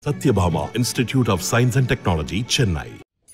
Satyabhama Institute of Science and Technology, Chennai.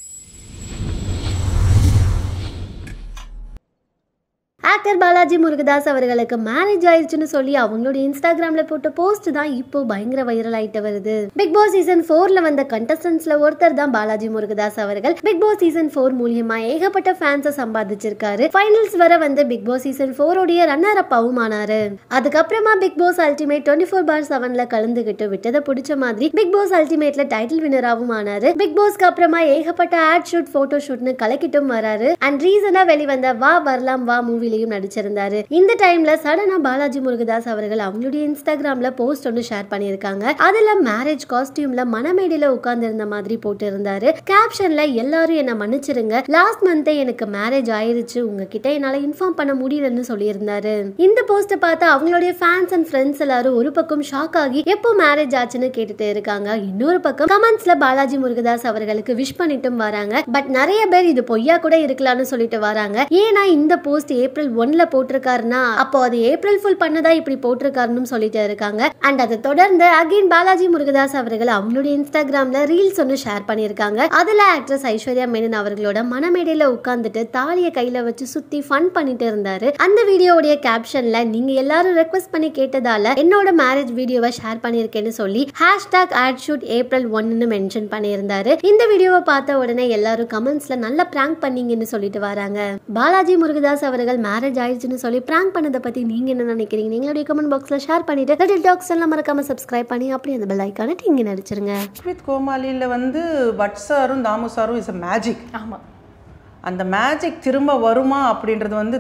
Actor Balaji Murugadoss அவர்களுக்கு marriage ஆயிருச்சுன்னு சொல்லி அவங்களுடைய இன்ஸ்டாகிராம்ல போட்ட போஸ்ட் தான் இப்போ பயங்கர வைரல் ஆயிட்டு வருது பிக் பாஸ் சீசன் போர்ல வந்த கண்டஸ்டன்ஸ்ல ஒருத்தர் தான் பாலாஜி முருகதாஸ் அவர்கள் பிக் பாஸ் சீசன் போர் மூலியமா ஏகப்பட்ட ஃபேன்ஸை சம்பாதிச்சிருக்காரு ஃபைனல்ஸ் வர வந்து பிக் பாஸ் சீசன் போரோடைய ரன்னர் அப்பாவும் ஆனாரு அதுக்கப்புறமா Bigg Boss Ultimate twenty four bar செவன்ல கலந்துகிட்டு விட்டதை பிடிச்ச மாதிரி பிக் பாஸ் அல்டிமேட்ல டைட்டில் வினராகவும் ஆனாரு பிக் பாஸ்க்கு அப்புறமா ஏகப்பட்ட ஆட் ஷூட் போட்டோ ஷூட்னு கலக்கிட்டும் வராரு அண்ட் ரீசனா வெளிவந்த வா வரலாம் வா மூவிலையும் நடிச்சிருந்தாரு இந்த டைம்ல சடனா பாலாஜி முருகதாஸ் அவர்கள் அவங்களுடைய இன்ஸ்டாகிராம்ல போஸ்ட் ஒன்று ஷேர் பண்ணியிருக்காங்க அதுல மேரேஜ் காஸ்டியூம்ல மணமேடையில உட்கார்ந்து இருந்த மாதிரி போட்டு இருந்தாரு கேப்ஷன்ல எல்லாரும் என்ன மன்னிச்சிருங்க லாஸ்ட் மந்தே எனக்கு மேரேஜ் ஆயிருச்சு உங்ககிட்ட என்னால இன்ஃபார்ம் பண்ண முடியலன்னு சொல்லியிருந்தாரு இந்த போஸ்ட்டை பார்த்து அவங்களுடைய ஃபேன்ஸ் அண்ட் ஃப்ரெண்ட்ஸ் எல்லாரும் ஒரு பக்கம் ஷாக் ஆகி எப்போ மேரேஜ் ஆச்சுன்னு கேட்டுட்டு இருக்காங்க இன்னொரு பக்கம் கமெண்ட்ஸ்ல பாலாஜி முருகதாஸ் அவர்களுக்கு விஷ் பண்ணிட்டும் வராங்க பட் நிறைய பேர் இது பொய்யா கூட இருக்கலாம்னு சொல்லிட்டு வராங்க ஏன்னா இந்த போஸ்ட் ஏப்ரல் ஒன்ல போட்டிருக்காருன்னா அப்போ அது ஏப்ரல் ஃபுல் பண்ணதா இப்படி போட்டிருக்காருன்னு சொல்லிட்டு இருக்காங்க அண்ட் அதை தொடர்ந்து அகைன் பாலாஜி முருகதாஸ் அவர்கள் அவங்களுடைய இன்ஸ்டாகிராம்ல ரீல்ஸ் ஒன்று ஷேர் பண்ணியிருக்காங்க அதுல ஆக்ட்ரஸ் ஐஸ்வர்யா மேனன் அவர்களோட மனமேடையில உட்கார்ந்துட்டு தாலியை கையில வச்சு சுத்தி ஃபன் பண்ணிட்டு இருந்தாரு அந்த வீடியோவுடைய கேப்ஷன்ல நீங்க எல்லாரும் ரெக்வஸ்ட் பண்ணி கேட்டதால என்னோட மேரேஜ் வீடியோவை ஷேர் பண்ணியிருக்கேன்னு சொல்லி ஹேஷ்டாக் ஆட் ஷூட் ஏப்ரல் ஒன்னு மென்ஷன் பண்ணியிருந்தாரு இந்த வீடியோவை பார்த்த உடனே எல்லாரும் கமெண்ட்ஸ்ல நல்ல பிராங்க் பண்ணீங்கன்னு சொல்லிட்டு வராங்க பாலாஜி முருகதாஸ் அவர்கள் மேரேஜ் ஆயிடுச்சுன்னு சொல்லி பிராங்க் பண்ணதை பத்தி நீங்க என்ன நினைக்கிறீங்க நீங்களுடைய கமெண்ட் பாக்ஸ்ல ஷேர் பண்ணிட்டு லிட்டில் டாக்ஸ் எல்லாம் மறக்காம சப்ஸ்கிரைப் பண்ணி அப்படியே அந்த பெல் ஐக்கான நீங்க நடிச்சிருங்க வித் கோமாளியில் வந்து பட் சாரும் தாமு சாரும் இஸ் அ மேஜிக் ஆமாம் அந்த மேஜிக் திரும்ப வருமா அப்படின்றது வந்து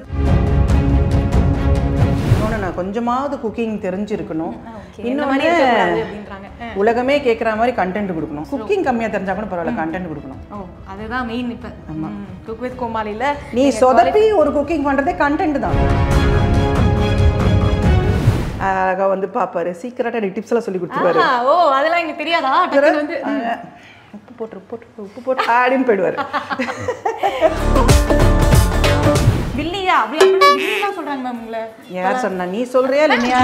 இன்னொன்று நான் கொஞ்சமாவது குக்கிங் தெரிஞ்சிருக்கணும் இந்த மாதிரி இன்னொன்று இருக்கக்கூடாது அப்படின்றாங்க உலகமே கேட்குற மாதிரி கண்டென்ட் கொடுக்கணும் குக்கிங் கம்மியாக தெரிஞ்சா கூட பரவாயில்ல கண்டென்ட் கொடுக்கணும் ஓ அதுதான் மெயின் இப்போ குக் வித் கோமாளியில் நீ சொதப்பி ஒரு குக்கிங் பண்ணுறதே கண்டென்ட் தான் அழகா வந்து பார்ப்பாரு சீக்கிரட்டாக எனக்கு டிப்ஸ் எல்லாம் சொல்லி கொடுத்துருவாரு ஓ அதெல்லாம் எனக்கு தெரியாதா டக்குனு வந்து உப்பு போட்டு போட்டு உப்பு போட்டு அப்படின்னு போயிடுவாரு வில்லியா அப்படி அப்படி வில்லியா சொல்றாங்க மேம் உங்களை யார் சொன்னா நீ சொல்றியா இல்லையா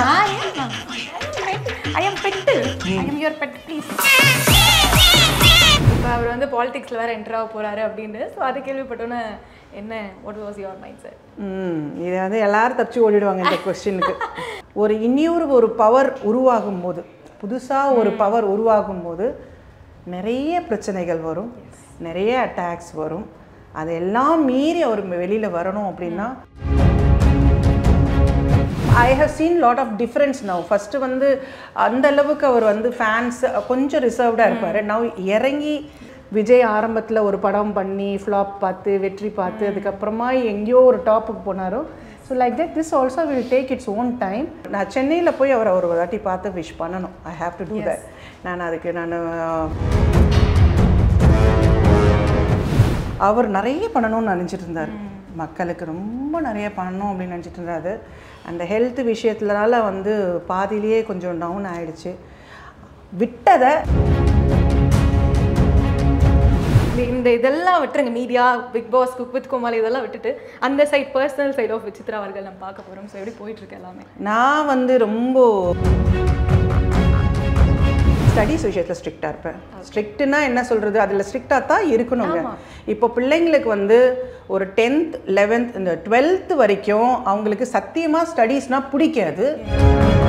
I am pet I am your pet please இப்போ அவர் வந்து பாலிடிக்ஸில் வேற என்டர் ஆக போறாரு அப்படின்னு ஸோ அது கேள்விப்பட்டோன்னே என்ன what was your mindset hmm இது வந்து எல்லாரும் தப்பிச்சு ஓடிடுவாங்க இந்த கொஸ்டினுக்கு ஒரு இன்னொரு ஒரு பவர் உருவாகும் போது புதுசாக ஒரு பவர் உருவாகும் போது நிறைய பிரச்சனைகள் வரும் நிறைய அட்டாக்ஸ் வரும் அதெல்லாம் மீறி அவர் வெளியில் வரணும் அப்படின்னா I have seen lot of difference now first வந்து அந்த அளவுக்கு அவர் வந்து ஃபேன்ஸ் கொஞ்சம் ரிசர்வ்டாக இருப்பார் நவ் இறங்கி விஜய் ஆரம்பத்தில் ஒரு படம் பண்ணி ஃப்ளாப் பார்த்து வெற்றி பார்த்து அதுக்கப்புறமா எங்கேயோ ஒரு டாப்புக்கு போனாரோ so like that this also will take its own time நான் சென்னையில் போய் அவரை ஒரு வாட்டி பார்த்து விஷ் பண்ணணும் I have to do that நான் அதுக்கு நான் அவர் நிறைய பண்ணணும்னு நினச்சிட்டு இருந்தார் மக்களுக்கு ரொம்ப நிறைய பண்ணணும் அப்படின்னு நினச்சிட்டு இருந்தாரு அந்த ஹெல்த் விஷயத்துலனால வந்து பாதியிலேயே கொஞ்சம் டவுன் ஆயிடுச்சு விட்டதை இந்த இதெல்லாம் விட்டுருங்க media Bigg Boss cook with Comali இதெல்லாம் விட்டுட்டு அந்த side personal side of Vichithra அவர்கள் நம்ம பார்க்க போறோம் ஸோ எப்படி போயிட்டு இருக்கு எல்லாமே நான் வந்து ரொம்ப ஸ்டடீஸ் விஷயத்தில் ஸ்ட்ரிக்டாக இருப்பேன் ஸ்ட்ரிக்ட்னா என்ன சொல்கிறது அதில் ஸ்ட்ரிக்டாக தான் இருக்கணுங்க இப்போ பிள்ளைங்களுக்கு வந்து ஒரு டென்த் லெவன்த் இந்த டுவெல்த் வரைக்கும் அவங்களுக்கு சத்தியமாக ஸ்டடீஸ்னால் பிடிக்காது